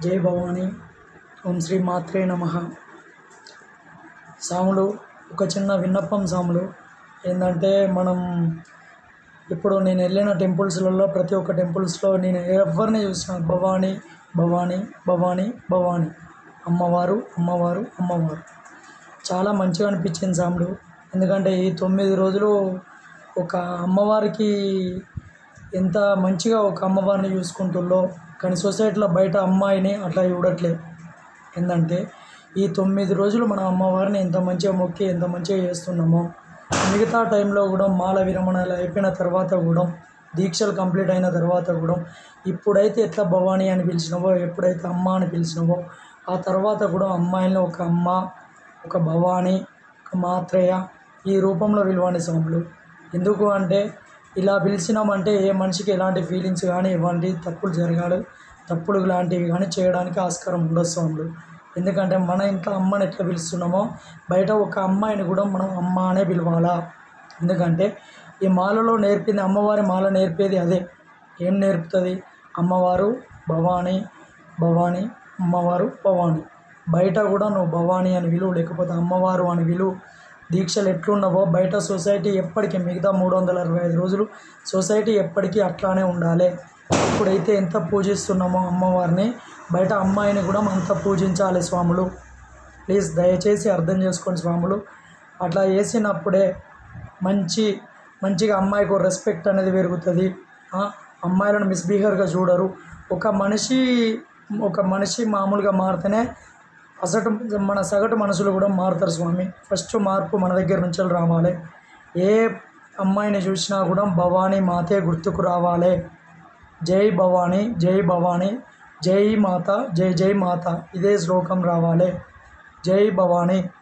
జై భవాని ఓం శ్రీ మాత్రే నమ సాములు ఒక చిన్న విన్నపం సాములు ఏంటంటే మనం ఇప్పుడు నేను వెళ్ళిన టెంపుల్స్లలో ప్రతి ఒక్క టెంపుల్స్లో నేను ఎవరిని చూసిన భవానీ భవానీ భవానీ భవానీ అమ్మవారు అమ్మవారు అమ్మవారు చాలా మంచిగా అనిపించింది సాములు ఎందుకంటే ఈ తొమ్మిది రోజులు ఒక అమ్మవారికి ఎంత మంచిగా ఒక అమ్మవారిని చూసుకుంటుందో కానీ సొసైటీలో బయట అమ్మాయిని అట్లా చూడట్లేదు ఏంటంటే ఈ తొమ్మిది రోజులు మన అమ్మవారిని ఎంత మంచిగా మొక్కి ఎంత మంచిగా చేస్తున్నామో మిగతా టైంలో కూడా మాల విరమణలు అయిపోయిన తర్వాత కూడా దీక్షలు కంప్లీట్ అయిన తర్వాత కూడా ఇప్పుడైతే ఎట్లా భవానీ అని పిలిచినావో ఎప్పుడైతే అమ్మ అని పిలిచినావో ఆ తర్వాత కూడా అమ్మాయిని ఒక అమ్మ ఒక భవానీ ఒక మాత్రేయ ఈ రూపంలో విలువని స్వాములు ఎందుకు అంటే ఇలా పిలిచినామంటే ఏ మనిషికి ఎలాంటి ఫీలింగ్స్ కానీ ఎలాంటి తప్పులు జరగాలి తప్పులు లాంటివి కానీ చేయడానికి ఆస్కారం ఉండదు స్వాములు ఎందుకంటే మన ఇంట్లో అమ్మని ఎట్లా పిలుస్తున్నామో బయట ఒక అమ్మాయిని కూడా మనం అమ్మ అనే పిలవాలా ఎందుకంటే ఈ మాలలో నేర్పింది అమ్మవారి మాల నేర్పేది అదే ఏం నేర్పుతుంది అమ్మవారు భవానీ భవానీ అమ్మవారు భవానీ బయట కూడా నువ్వు భవానీ అని విలువ లేకపోతే అమ్మవారు అని విలువ దీక్షలు ఎట్లున్నావో బయట సొసైటీ ఎప్పటికీ మిగతా మూడు వందల అరవై ఐదు రోజులు సొసైటీ ఎప్పటికీ అట్లానే ఉండాలి ఇప్పుడైతే ఎంత పూజిస్తున్నామో అమ్మవారిని బయట అమ్మాయిని కూడా అంత పూజించాలి స్వాములు ప్లీజ్ దయచేసి అర్థం చేసుకోండి స్వాములు అట్లా చేసినప్పుడే మంచి మంచిగా అమ్మాయికి రెస్పెక్ట్ అనేది పెరుగుతుంది ఆ, అమ్మాయిలను మిస్బిహేవ్గా చూడరు ఒక మనిషి ఒక మనిషి మామూలుగా మారితేనే అసలు మన సగటు మనుషులు కూడా మారుతారు స్వామి ఫస్ట్ మార్పు మన దగ్గర నుంచి రావాలి ఏ అమ్మాయిని చూసినా కూడా భవానీ మాతే గుర్తుకు రావాలి జై భవానీ జై భవానీ జై మాత జై జై మాత ఇదే శ్లోకం రావాలి జై భవానీ